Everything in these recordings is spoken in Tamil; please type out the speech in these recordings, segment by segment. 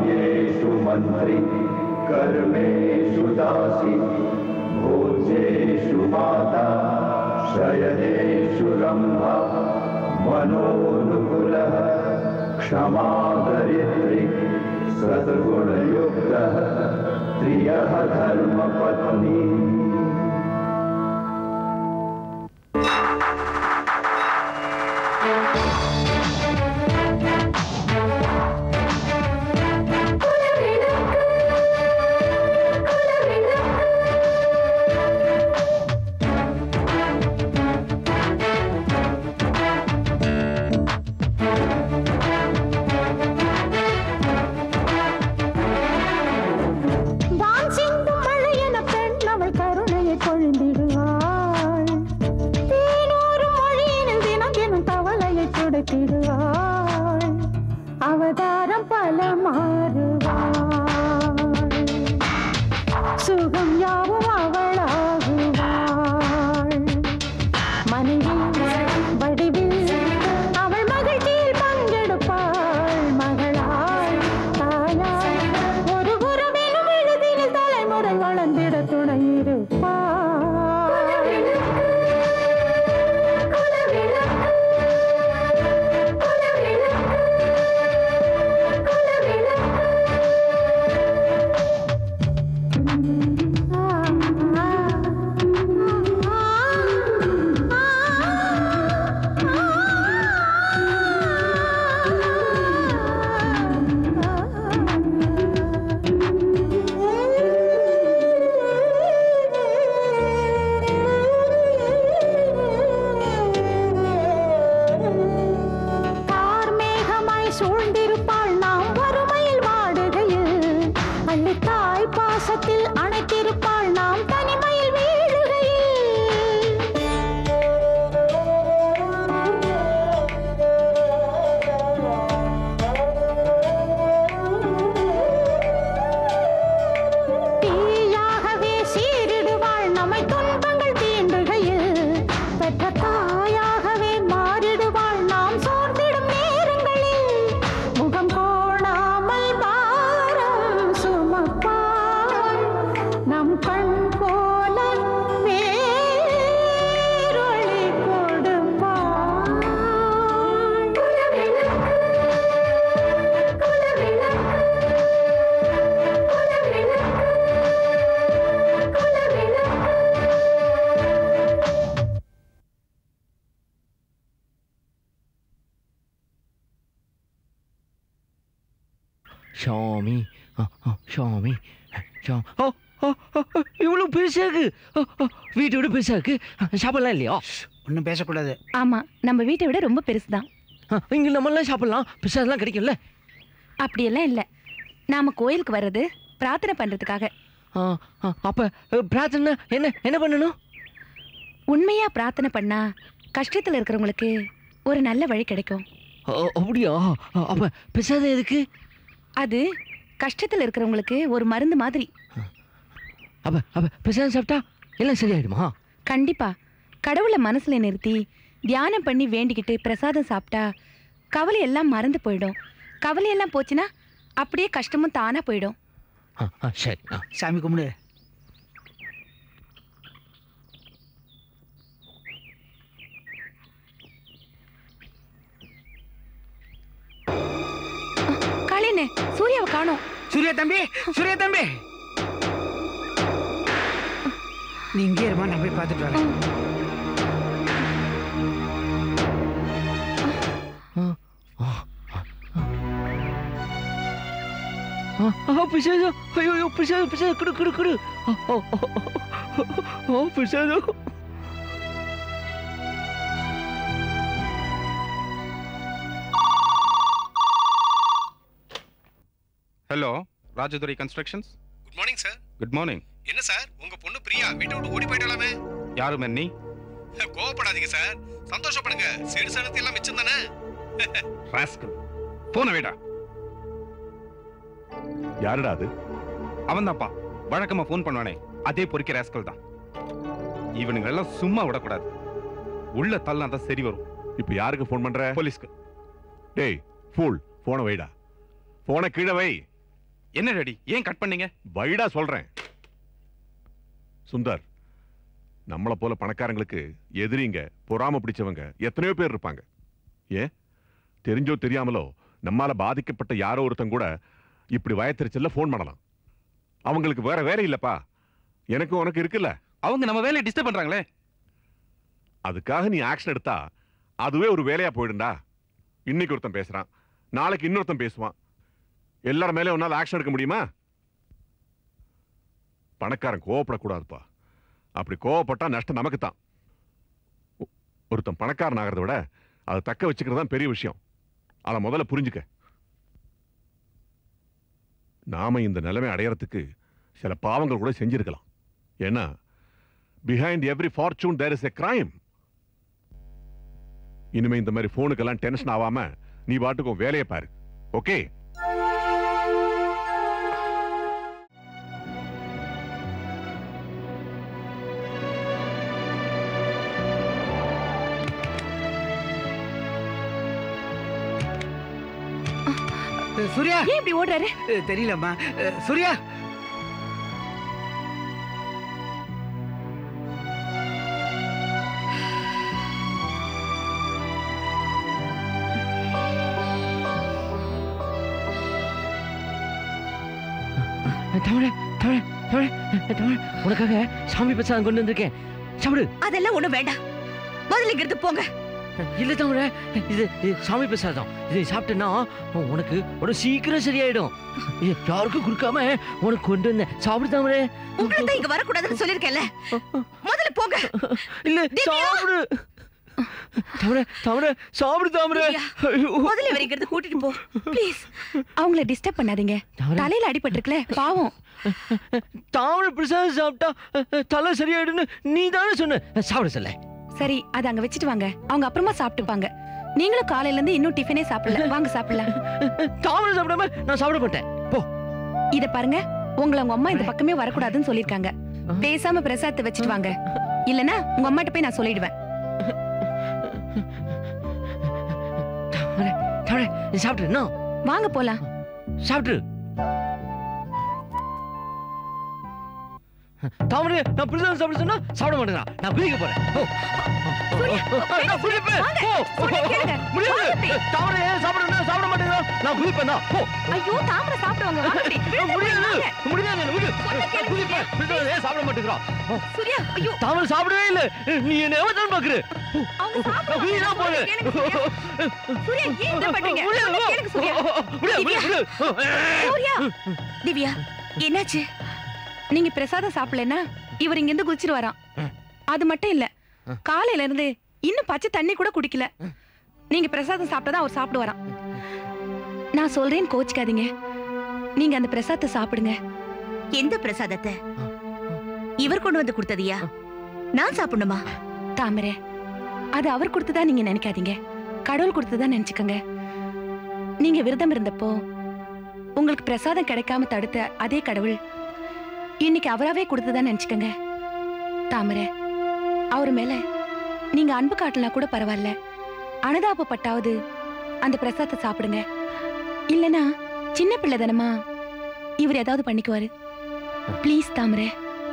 कार्येषु मन्त्री कर्मेषु दासी भोजेषु माता शयनेषु रम्भा मनोनुकुलः क्षमादरिद्रि सद्गुणयुक्तः प्रियः धर्मपत्नी வான் சிந்தும் மழையென பெண் அவள் கருணையை பொழிந்திடுவாள் தேனூரும் மொழியினில் தினம் தினம் கவலையை துடைத்திடுவாள் அவதாரம் பல மாறுவாள் சுகம் யாவும் அவளாகுவாள் மனைவி வடிவில் அவள் மகிழ்ச்சியில் பங்கெடுப்பாள் மகளாள் தாயாள் ஒரு குருவெனும் எழுதினில் தலைமுறை வளர்ந்திட கார்மேகமாய் சூழ்ந்திருப்பாள் நாம் வறுமையில் வாடுகையில் அள்ளித்தாய் பாசத்தில் அணைத்திருப்பாள் நாம் தனிமையில் வீழுகையில் தீயாகவே சீரிடுவாள் நம்மை துன்பங்கள் தீண்டுகையில் பெற்ற தாயாகவே மாறிடுவாள் நாம் சோர்ந்திடும் நேரங்களில் முகம் கோணாமல் பாரம் சுமப்பாள் நம் கண் போல வேரொளி கொடுப்பாள் ஷாமி ஆ, ஆ, ஷாமி ஷா ஓ ஓ ஓ, ஓ, இவ்வளவு பெருசா இருக்கு ஓ, ஓ, வீட்டை விட பெருசா இருக்கு சாப்பிடலாம் இல்லையா ஒன்றும் பேசக்கூடாது ஆமா நம்ம வீட்டை விட ரொம்ப பெருசுதான் இங்க நம்மளாம் சாப்பிடலாம் பிரசாதம்லாம் கிடைக்கும்ல அப்படியெல்லாம் இல்ல நாம கோயிலுக்கு வர்றது பிரார்த்தனை பண்றதுக்காக ஆ, ஆ, அப்ப அ, பிரார்த்தனை என்ன என்ன பண்ணணும் உண்மையா பிரார்த்தனை பண்ணா கஷ்டத்துல இருக்கிறவங்களுக்கு ஒரு நல்ல வழி கிடைக்கும் ஓ, அப்படியா அ, அப்ப பிரசாதம் எதுக்கு அது கஷ்டத்துல இருக்கிறவங்களுக்கு ஒரு மருந்து மாதிரி அப்ப அப்ப பிரசாதம் சாப்பிட்டா எல்லாம் சரியாயிடுமா கண்டிப்பா கடவுளை மனசுல நிறுத்தி தியானம் பண்ணி வேண்டிக்கிட்டு பிரசாதம் சாப்பிட்டா கவலை எல்லாம் மறந்து போயிடும் கவலை எல்லாம் போச்சுன்னா அப்படியே கஷ்டமும் தானா போயிடும் ஆ, ஆ, சரி ஆ. சாமி கும்பிடு காளியண்ணே சூர்யாவை காணோம் சூர்யா தம்பி சூர்யா தம்பி நீ இங்கே இருமா நான் போய் பார்த்துட்டு வரேன் ஆ, ஆ, பிரசாதம் ஐயோ ஐயோ பிரசாதம் பிரசாதம் குடு குடு குடு ஆ, ஆ, ஆ, ஆ, பிரசாதம் hello Rajadurai constructions good morning sir good morning என்ன சார் உங்க பொண்ணு பிரியா வீட்டை விட்டு ஓடி போயிட்டாலாமே யாரு மென்னி கோவப்படாதீங்க சார் சந்தோஷப்படுங்க சிறு சனத்தி எல்லாம் மிச்சம் தானே ராஸ்கல் போன வேடா யாருடா அது அவன்தான்ப்பா வழக்கமா ஃபோன் பண்ணுவானே அதே பொறுக்கிற ராஸ்கல் தான் இவனுங்க எல்லாம் சும்மா விடக்கூடாது உள்ள தள்ளா தான் சரி வரும் இப்ப யாருக்கு ஃபோன் பண்ற போலீஸ்க்கு டேய் ஃபூல் போனை வைடா போனை கீழே வை என்ன டாடி ஏன் கட் பண்ணீங்க வைடா சொல்றேன் சுந்தர் நம்மள போல பணக்காரங்களுக்கு எதிரிங்க பொறாம பிடிச்சவங்க எத்தனையோ பேர் இருப்பாங்க ஏன் தெரிஞ்சோ தெரியாமலோ நம்மால பாதிக்கப்பட்ட யாரோ ஒருத்தன் கூட இப்படி வயத்திருச்சல்ல ஃபோன் பண்ணலாம் அவங்களுக்கு வேற வேற இல்லப்பா எனக்கு உனக்கு இருக்குல்ல அவங்க நம்ம வேலையை டிஸ்டர்ப் பண்றாங்களே அதுக்காக நீ ஆக்ஷன் எடுத்தா அதுவே ஒரு வேலையா போயிடும்டா இன்னைக்கு ஒருத்தன் பேசுறான் நாளைக்கு இன்னொருத்தன் பேசுவான் எல்லார் மேலே உன்னால ஆக்ஷன் எடுக்க முடியுமா பணக்காரன் கோவப்படக்கூடாதுப்பா அப்படி கோவப்பட்டா நஷ்டம் நமக்கு தான் ஒருத்தன் பணக்காரன் ஆகிறத விட அதை தக்க வச்சுக்கிறது தான் பெரிய விஷயம் அதை முதல்ல புரிஞ்சுக்க நாம இந்த நிலைமை அடையறதுக்கு சில பாவங்கள் கூட செஞ்சிருக்கலாம் ஏன்னா behind every fortune there is a crime இனிமே இந்த மாதிரி போனுக்கெல்லாம் டென்ஷன் ஆகாம நீ பாட்டுக்கு உன் வேலையை பாரு ஓகே அஹ், சூர்யா ஏன் இப்படி ஓடுறாரு அஹ், தெரியலம்மா அஹ், சூர்யா தமிழ தமிழ தமிழ தமிழ உனக்காக சாமி பிரசாதம் கொண்டு வந்திருக்கேன் சாப்பிடு அதெல்லாம் ஒண்ணும் வேண்டாம் முதல்ல இங்கிருந்து போங்க இல்ல தமிழ இது இது சாமி பிரசாதம் இது சாப்பிட்டேன்னா உனக்கு உனக்கு சீக்கிரம் சரியாயிடும் இது யாருக்கும் கொடுக்காம உனக்கு கொண்டு வந்தேன் சாப்பிடு தமிழ உங்களை தான் இங்க வரக்கூடாதுன்னு சொல்லிருக்கேன்ல முதல்ல போங்க இல்ல சாப்பிடு தமிழ தமிழ சாப்பிடு தமிழ திவ்யா, முதல்ல இவரை இங்கிருந்து கூட்டிட்டு போ ப்ளீஸ் அவங்கள டிஸ்டர்ப் பண்ணாதீங்க தமிழ தலையில அடிபட்டிருக்குல பாவம் தமிழ பிரசாதம் சாப்பிட்டா தலை சரியாயிடும்னு நீ தானே சொன்ன சாப்பிட சொல்ல சரி அதை அங்க வச்சுட்டு வாங்க அவங்க அப்புறமா சாப்பிட்டுப்பாங்க நீங்களும் காலையில இருந்து இன்னும் டிஃபனே சாப்பிடல வாங்க சாப்பிடலாம் தாமரை சாப்பிடாம நான் சாப்பிட மாட்டேன் போ இத பாருங்க உங்களை உங்க அம்மா இந்த பக்கமே வரக்கூடாதுன்னு சொல்லிருக்காங்க பேசாம பிரசாதத்தை வச்சுட்டு வாங்க இல்லனா உங்க அம்மாட்ட போய் நான் சொல்லிடுவேன் தாமரை தாமரை நீ சாப்பிட்டு என்ன வாங்க போலாம் சாப்பிட்டு தாமரை நான் பிரசாதம் சாப்பிட சொன்னா சாப்பிட மாட்டேங்கிறான் நான் குதிக்க போறேன் போ. நான் குதிப்பேன் போ. கேளுங்க. முடியாது வாங்க அப்படி. தாமரை ஏன் சாப்பிடணும் சாப்பிட மாட்டேங்கிறான் நான் குதிப்பேன் தான் போ ஐயோ தாமரை சாப்பிடுவாங்க வாங்க அப்படி. விடுங்க, முடியாது வாங்க. முடியாது விடு. சொன்னா கேளுங்க. குதிப்பேன் பிரசாதம் ஏன் சாப்பிட மாட்டேங்கிறான் சூர்யா ஐயோ தாமரை சாப்பிடவே இல்ல நீ என்ன ஏமாத்தான் பாக்குற அவங்க நான் குதி தான் போறேன் கேளுங்க சூர்யா. சூர்யா ஏன் இந்த பண்றீங்க முடியாது. சொன்னா கேளுங்க சூர்யா முடியாது, திவ்யா. முடியாது. சூர்யா திவ்யா என்னாச்சு நீங்க பிரசாதம் சாப்பிடலன்னா இவர் இங்க இருந்து குதிச்சிட்டு வரான் அது மட்டும் இல்ல காலையில இருந்து இன்னும் பச்சை தண்ணி கூட குடிக்கல நீங்க பிரசாதம் சாப்பிட்டா அவர் சாப்பிட்டு வரான் நான் சொல்றேன் கோச்சிக்காதீங்க நீங்க அந்த பிரசாதத்தை சாப்பிடுங்க எந்த பிரசாதத்தை இவர் கொண்டு வந்து கொடுத்ததியா நான் சாப்பிடணுமா தாமரை அது அவர் கொடுத்ததா நீங்க நினைக்காதீங்க கடவுள் கொடுத்ததா நினைச்சுக்கோங்க நீங்க விரதம் இருந்தப்போ உங்களுக்கு பிரசாதம் கிடைக்காம தடுத்த அதே கடவுள் இன்னைக்கு அவராவே கொடுத்ததா நினைச்சுக்கோங்க தாமரை அவர் மேல நீங்க அன்பு காட்டலாம் கூட பரவாயில்ல அனுதாபப்பட்டாவது அந்த பிரசாதத்தை சாப்பிடுங்க இல்லனா சின்ன பிள்ளை தானமா இவர் ஏதாவது பண்ணிக்குவாரு ப்ளீஸ் தாமரை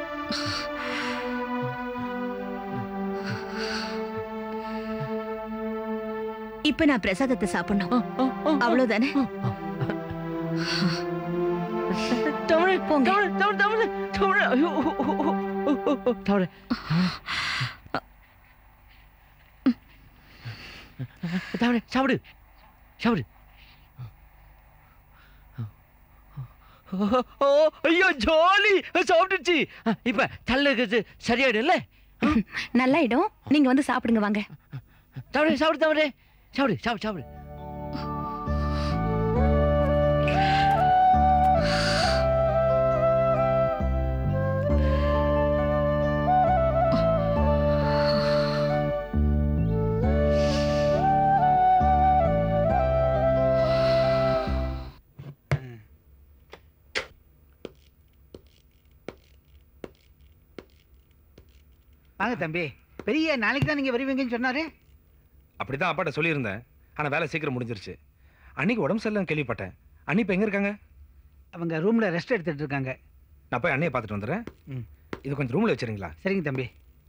இப்ப நான் பிரசாதத்தை சாப்பிடணும் அவ்வளவுதானே தமிழ் போங்க. தமிழ் தமிழ் தமிழ் தமிழ் ஐயோ தமிழ் தமிழ் சாப்பிடு சாப்பிடு ஓ ஐயோ ஜாலி சாப்பிட்டுச்சு இப்ப தள்ள இருக்கிறது சரியாயிடும்ல நல்லாயிடும் நீங்க வந்து சாப்பிடுங்க வாங்க சாப்பிடு சாப்பிடு தமிழ் சாப்பிடு சாப்பிடு சாப்பிடு வாங்க தம்பி பெரிய நாளைக்கு தான் நீங்க வருவீங்கன்னு சொன்னாரு அப்படிதான் அப்பாட்ட சொல்லியிருந்தேன் ஆனா வேலை சீக்கிரம் முடிஞ்சிருச்சு அன்னைக்கு உடம்பு சரியில்லைன்னு கேள்விப்பட்டேன் அன்னி இப்ப எங்க இருக்காங்க அவங்க ரூமில் ரெஸ்ட் எடுத்துட்டு இருக்காங்க நான் போய் அண்ணையை பார்த்துட்டு வந்துடுறேன் ம். இது கொஞ்சம் ரூமில் வச்சுருங்களா சரிங்க தம்பி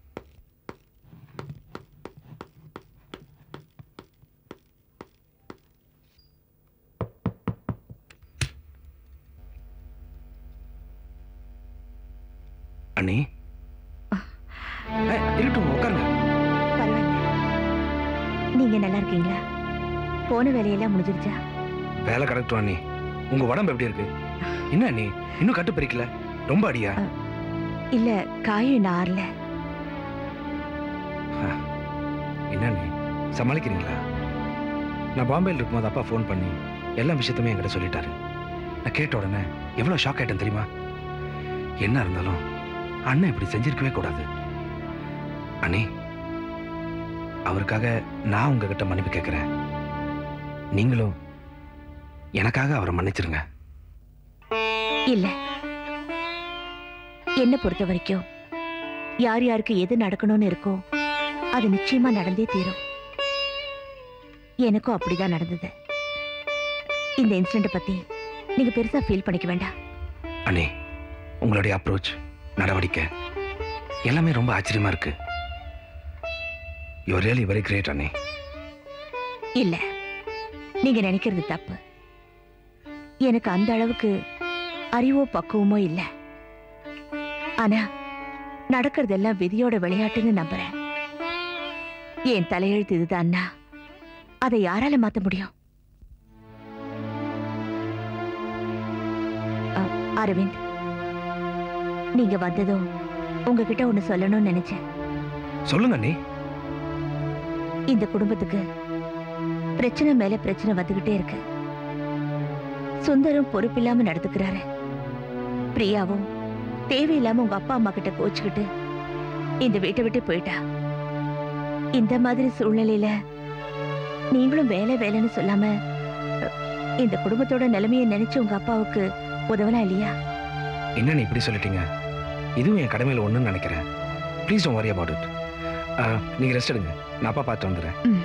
அண்ணி ஏய், இருக்கட்டும் உட்காருங்க பரவாயில்ல நீங்க நல்லா இருக்கீங்களா போன வேலையெல்லாம் முடிஞ்சிருச்சா வேலை கிடக்கட்டும் அண்ணி உங்க உடம்பு எப்படி இருக்கு என்ன அண்ணி இன்னும் கட்டு பிரிக்கல ரொம்ப அடியா இல்ல காயம் இன்னும் ஆறல என்ன அண்ணி சமாளிக்கிறீங்களா நான் பாம்பேல இருக்கும்போது அப்பா ஃபோன் பண்ணி எல்லா விஷயத்தையுமே என்கிட்ட சொல்லிட்டாரு நான் கேட்ட உடனே எவ்வளோ ஷாக் ஆயிட்டேன் தெரியுமா என்ன இருந்தாலும் அண்ணன் இப்படி செஞ்சிருக்கவே கூடாது அண்ணி அவருக்காக நான் உங்ககிட்ட மன்னிப்பு கேட்குறேன் நீங்களும் எனக்காக அவரை மன்னிச்சிருங்க இல்ல என்ன பொறுத்த வரைக்கும் யார் யாருக்கு எது நடக்கணும்னு இருக்கோ அது நிச்சயமா நடந்தே தீரும் எனக்கும் அப்படிதான் நடந்தது இந்த இன்சிடென்ட் பத்தி நீங்க பெருசா ஃபீல் பண்ணிக்க வேண்டாம் அண்ணே உங்களுடைய அப்ரோச் நடவடிக்கை எல்லாமே ரொம்ப ஆச்சரியமா இருக்கு யூ ரியலி வெரி கிரேட் அண்ணே இல்ல நீங்க நினைக்கிறது தப்பு எனக்கு அந்த அளவுக்கு அறிவோ பக்குவமோ இல்ல ஆனா நடக்கிறதெல்லாம் விதியோட விளையாட்டுன்னு நம்புறேன் என் தலையெழுத்து இதுதான்னா அதை யாரால மாத்த முடியும் அ, அரவிந்த் நீங்க வந்ததும் உங்ககிட்ட ஒண்ணு சொல்லணும்னு நினைச்சேன் சொல்லுங்க அண்ணே இந்த குடும்பத்துக்கு பிரச்சனை மேல பிரச்சனை வந்துகிட்டே இருக்கு சுந்தரம் பொறுப்பில்லாம நடந்துக்கிறாரு பிரியாவும் தேவையில்லாம உங்க அப்பா அம்மா கிட்ட கோச்சுக்கிட்டு இந்த வீட்டை விட்டு போயிட்டா இந்த மாதிரி சூழ்நிலையில நீங்களும் வேலை வேலைன்னு சொல்லாம அ, இந்த குடும்பத்தோட நிலைமையை நினைச்சு உங்க அப்பாவுக்கு உதவலாம் இல்லையா என்னன்னு இப்படி சொல்லிட்டீங்க இதுவும் என் கடமையில் ஒண்ணுன்னு நினைக்கிறேன் please don't worry about it நீங்க ரெஸ்ட் எடுங்க நான் அப்பா பார்த்து வந்துடுறேன் ம்.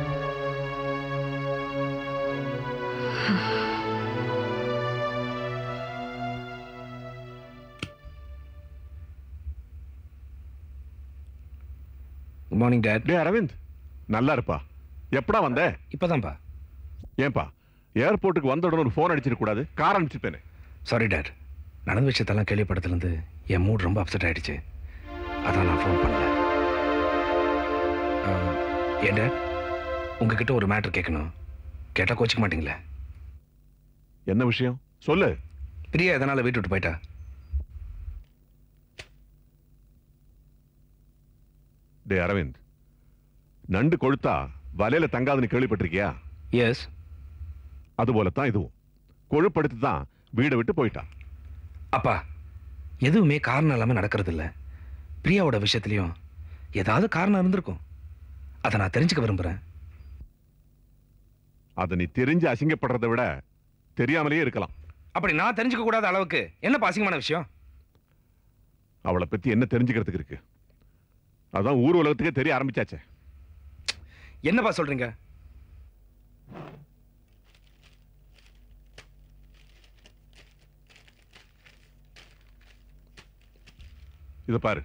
குட் மார்னிங் டேட் டே அரவிந்த் நல்லா இருப்பா எப்படா வந்த இப்போதான்ப்பா ஏன்பா ஏர்போர்ட்டுக்கு வந்த உடனே ஒரு ஃபோன் அடிச்சிருக்க கூடாது கார் அனுப்பிச்சிருப்பேனே சாரி டேட் நடந்த விஷயத்தெல்லாம் கேள்விப்பட்டதுலேருந்து என் மூட் ரொம்ப அப்செட் ஆயிடுச்சு அதான் நான் ஃபோன் பண்ணல அஹ், ஏன் டேட் உங்ககிட்ட ஒரு மேட்டர் கேட்கணும் கேட்டால் கோச்சிக்க மாட்டீங்களே என்ன விஷயம் சொல்லு பிரியா எதனால் வீட்டு விட்டு போயிட்டா டே அரவிந்த் நண்டு கொழுத்தா வலையில தங்காதுன்னு கேள்விப்பட்டிருக்கியா எஸ் அதுபோலத்தான் இதுவும் கொழுப்படுத்து தான் வீடை விட்டு போயிட்டான் அப்பா எதுவுமே காரணம் இல்லாமல் நடக்கிறது இல்ல பிரியாவோட விஷயத்துலையும் ஏதாவது காரணம் இருந்திருக்கும் அதை நான் தெரிஞ்சுக்க விரும்புகிறேன் அதை நீ தெரிஞ்சு அசிங்கப்படுறதை விட தெரியாமலேயே இருக்கலாம் அப்படி நான் தெரிஞ்சுக்க கூடாத அளவுக்கு என்ன பாசிங்கமான விஷயம் அவளை பத்தி என்ன தெரிஞ்சுக்கிறதுக்கு இருக்கு அதான் ஊர் உலகத்துக்கே தெரிய ஆரம்பிச்சாச்சே என்னப்பா சொல்றீங்க இதை பாரு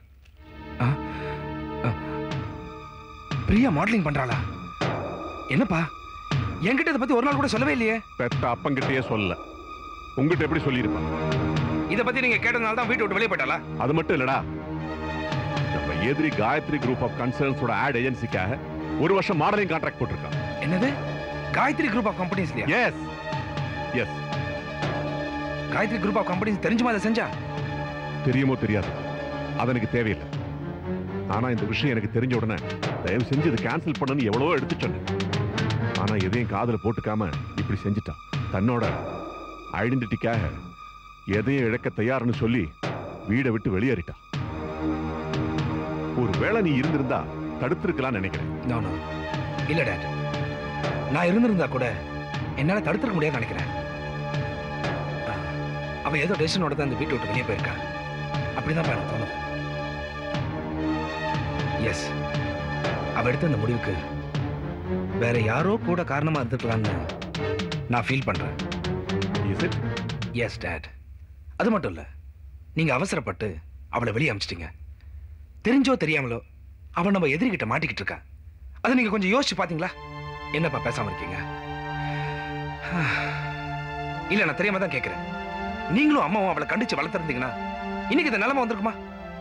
பிரியா மாடலிங் பண்றாளா என்னப்பா என்கிட்ட இதை பத்தி ஒரு நாள் கூட சொல்லவே இல்லையே பெத்த அப்பங்கிட்டயே சொல்லல உங்ககிட்ட எப்படி சொல்லியிருப்பான் இதை பத்தி நீங்க கேட்டதுனால தான் வீட்டை விட்டு வெளியே போயிட்டாளா அது மட்டும் இல்லடா நம்ம எதிரி காயத்ரி குரூப் ஆஃப் கன்சர்ன்ஸோட ஆட் ஏஜென்சிக்காக ஒரு வருஷம் மாடலிங் கான்ட்ராக்ட் போட்டிருக்கான் என்னது காயத்ரி குரூப் ஆஃப் கம்பெனிஸ்லயா yes yes Gayathri group of companies தெரிஞ்சுமா அதை செஞ்சா தெரியுமோ தெரியாது அது எனக்கு தேவையில்லை ஆனா இந்த விஷயம் எனக்கு தெரிஞ்ச உடனே தயவு செஞ்சு இதை கேன்சல் பண்ணணும்னு எவ்வளவோ எடுத்து சொன்னேன் ஆனா எதையும் காதுல போட்டுக்காம இப்படி செஞ்சுட்டான் தன்னோட ஐடென்டிட்டிக்காக எதையும் இழக்க தயார்னு சொல்லி வீடை விட்டு வெளியேறிட்டான் ஒரு வேளை நீ இருந்திருந்தா தடுத்திருக்கலாம்னு நினைக்கிறேன் நோ நோ இல்ல டேட் நான் இருந்திருந்தா கூட என்னால தடுத்துக்க முடியாதுன்னு நினைக்கிறேன் அவ ஏதோ டெசிஷனோட தான் இந்த வீட்டை விட்டு வெளியே போயிருக்கா அப்படிதான் எனக்கு தோணுது எஸ் அவ எடுத்த அந்த முடிவுக்கு வேற யாரோ கூட காரணமா இருந்திருக்கலாம்னு நான் ஃபீல் பண்றேன் Is it? எஸ் டேட் அது மட்டும் இல்ல நீங்க அவசரப்பட்டு அவளை வெளியே அமிச்சிட்டீங்க தெரிஞ்சோ தெரியாமலோ அவன் நம்ம எதிரிகிட்ட மாட்டிக்கிட்டு இருக்கா அதை நீங்க கொஞ்சம் யோசிச்சு பாத்தீங்களா என்னப்பா பேசாம இருக்கீங்க இல்ல நான் தெரியாம தான் கேக்குறேன் நீங்களும் அம்மாவும் அவளை கண்டிச்சு வளர்த்துருந்தீங்கன்னா இன்னைக்கு இந்த நிலைமை வந்திருக்குமா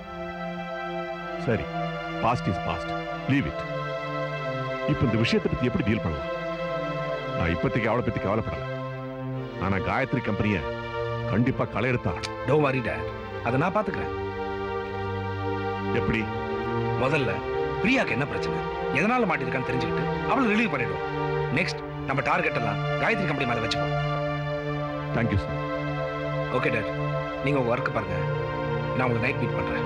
சரி past is past leave it இப்போ இந்த விஷயத்தை பத்தி எப்படி டீல் பண்ணலாம் நான் இப்போதைக்கு அவளை பத்தி கவலைப்படல ஆனா காயத்ரி கம்பெனியை கண்டிப்பா களையெடுத்தா டோ வரி டேட் அதை நான் பாத்துக்கிறேன் எப்படி முதல்ல பிரியாக்கு என்ன பிரச்சனை எதனால மாட்டிருக்கான்னு தெரிஞ்சுக்கிட்டு அவளை ரிலீவ் பண்ணிடுவோம் நெக்ஸ்ட் நம்ம டார்கெட் எல்லாம் காயத்ரி கம்பெனி மேல வச்சுப்போம் தேங்க்யூ சார் ஓகே டேட் நீங்க உங்க ஒர்க் பாருங்க நான் உங்களுக்கு நைட் மீட் பண்றேன்